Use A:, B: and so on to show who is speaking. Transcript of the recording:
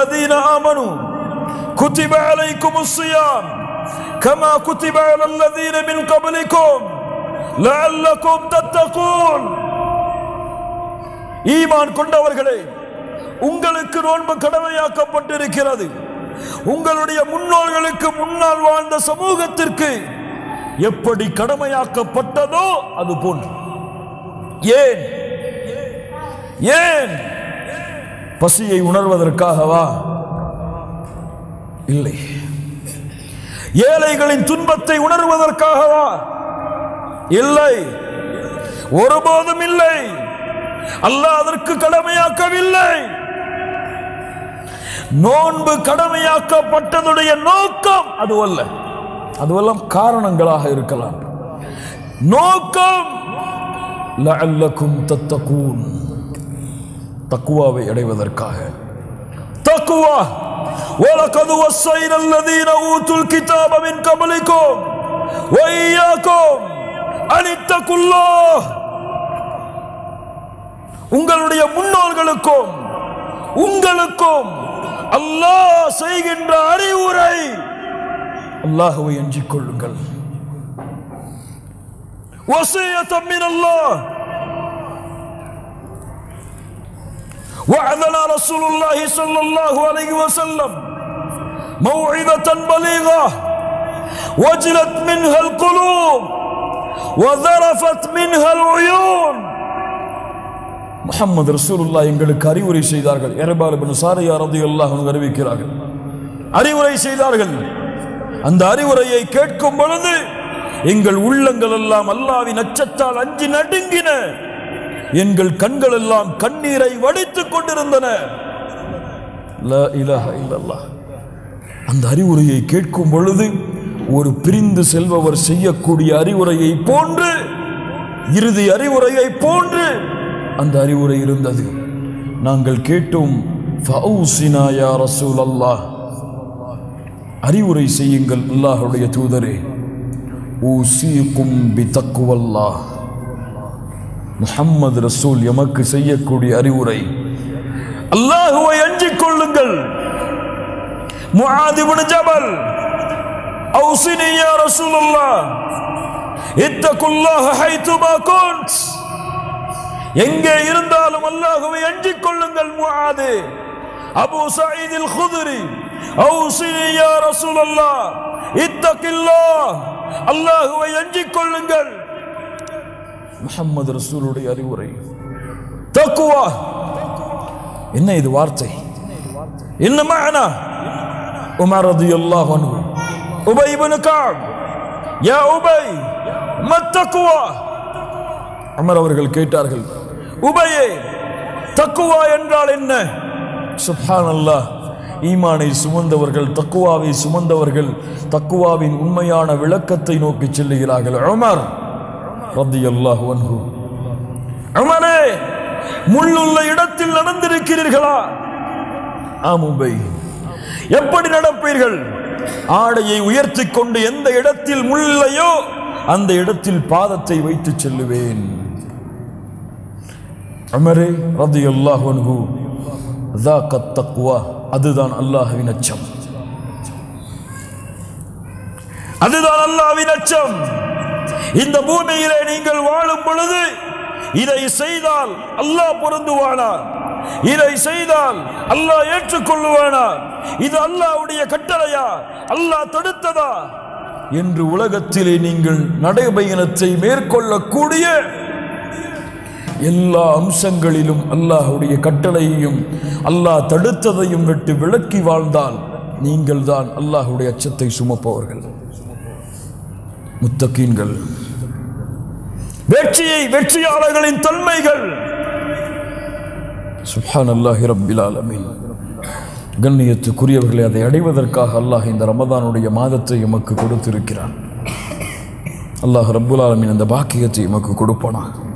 A: الذين آمنوا كتب عليكم الصيام كما كتب على الذين من قبلكم لعلكم تتقون ஈமான் கொண்டவர்களே உங்களுக்கு நோன்பு கடமையாக்கப்பட்டிருக்கிறது உங்களுடைய முன்னோர்களுக்கு முன்னால் வாழ்ந்த சமூகத்திற்கு எப்படி கடமையாக்கப்பட்டதோ அது போன்று ஏன் ஏன் பசியை உணர்வதற்காகவா இல்லை ஏழைகளின் துன்பத்தை உணர்வதற்காகவா இல்லை ஒருபோதும் இல்லை அல்லாஹ் அதற்கு கடமையாக்கவில்லை நோன்பு கடமையாக்கப்பட்டதுடைய நோக்கம் அதுவல்ல அதுவெல்லாம் காரணங்களாக இருக்கலாம் நோக்கம் லஅல்லக்கும் தத்தகூன் தக்குவாவை அடைவதற்காக தக்குவா وَلَقَدْ وَصَّيْنَا الَّذِينَ أُوتُوا الْكِتَابَ مِنْ قَبْلِكُمْ وَإِيَّاكُمْ أَنِ اتَّقُوا اللَّهَ உங்களுடைய முன்னோர்களுக்கும் உங்களுக்கும் அல்லாஹ் செய்கின்ற அறிவுரை அல்லாஹுவை அஞ்சிக் கொள்ளுங்கள் وصية من الله وعدنا رسول الله صلى الله عليه وسلم موعظة بليغة وجلت منها القلوب وذرفت منها العيون முஹம்மது ரசூலுல்லாஹ் எங்களுக்கு அறிவுரை செய்தார்கள் எரபால் பின் சாரியா ரலியல்லாஹு அன்ஹு அறிவிக்கிறார்கள் அறிவுரை செய்தார்கள் அந்த அறிவுரையை கேட்கும் பொழுது எங்கள் உள்ளங்கள் எல்லாம் அல்லாவின் அச்சத்தால் அஞ்சி நடுங்கின எங்கள் கண்கள் எல்லாம் கண்ணீரை வடித்துக் கொண்டிருந்தன லா இலாஹ இல்லல்லாஹ் அந்த அறிவுரையை கேட்கும் பொழுது ஒரு பிரிந்து செல்பவர் செய்யக்கூடிய அறிவுரையை போன்று இறுதி அறிவுரையை போன்று அந்த அறிவுரை இருந்தது நாங்கள் கேட்டோம் ஃபௌசினா யா ரசூல் அல்லாஹ் அறிவுரை செய்யுங்கள் அல்லாஹ்வுடைய தூதரே ஊசீக்கும் பி தக்குவல்லாஹ் முஹம்மது ரசூல் எமக்கு செய்யக்கூடிய அறிவுரை அல்லாஹுவை அஞ்சிக் கொள்ளுங்கள் முஆத் இப்னு ஜபல் அவுசினி யா ரசூலுல்லாஹ் இத்தகுல்லாஹ ஹைதுமா குன்ட் எங்கே இருந்தாலும் அல்லாஹுவை அஞ்சிக் கொள்ளுங்கள் Muadh Abu Said al Khudri அவுசினி யா ரசூலுல்லாஹ் இத்தகில்லாஹ் அல்லாஹுவை அஞ்சிக் கொள்ளுங்கள் முஹம்மது ரசூலுடைய அறிவுரை தக்குவா என்ன இது வார்த்தை என்ன மகனா உமர் ரதியல்லாஹு அன்ஹு உபை இப்னு கஅப் யா உபை மத்தக்குவா அமர் அவர்கள் கேட்டார்கள் உபையே தக்குவா என்றால் என்ன சுப்ஹானல்லாஹ் ஈமானை சுமந்தவர்கள் தக்குவாவை சுமந்தவர்கள் தக்குவாவின் உண்மையான விளக்கத்தை நோக்கி செல்லுகிறார்கள் உமர் ரத்தியல்லாஹு அன்ஹு உமரே முள்ளுள்ள இடத்தில் நடந்திருக்கிறீர்களா ஆமுபை எப்படி நடப்பீர்கள் ஆடையை உயர்த்தி கொண்டு எந்த இடத்தில் முள்ளையோ அந்த இடத்தில் பாதத்தை வைத்து செல்லுவேன் அமரே ரத்தியல்லாஹு அன்ஹு ذاك التقوى அதுதான் அல்லாஹ்வின் அச்சம் அதுதான் அல்லாஹ்வின் அச்சம் இந்த பூமியிலே நீங்கள் வாழும் பொழுது இதை செய்தால் அல்லாஹ் பொருந்துவானா இதை செய்தால் அல்லாஹ் ஏற்றுக்கொள்ளுவானா இது அல்லாஹ்வுடைய கட்டளையா அல்லாஹ் தடுத்ததா என்று உலகத்திலே நீங்கள் நடைபயணத்தை மேற்கொள்ளக்கூடிய எல்லா அம்சங்களிலும் அல்லாஹ்வுடைய கட்டளையையும் அல்லாஹ் தடுத்ததையும் விட்டு விலக்கி வாழ்ந்தால் நீங்கள் தான் அல்லாஹ்வுடைய அச்சத்தை சுமப்பவர்கள் முத்தகீன்கள் வெற்றியை வெற்றியாளர்களின் தன்மைகள் சுப்ஹான் அல்லாஹி ரப்பில் ஆலமீன் கண்ணியத்துக்குரியவர்களை அதை அடைவதற்காக அல்லாஹ் இந்த ரமதானுடைய மாதத்தை எமக்கு கொடுத்திருக்கிறான் அல்லாஹ் ரப்புல் ஆலமீன் அந்த பாக்கியத்தை எமக்கு கொடுப்பானாக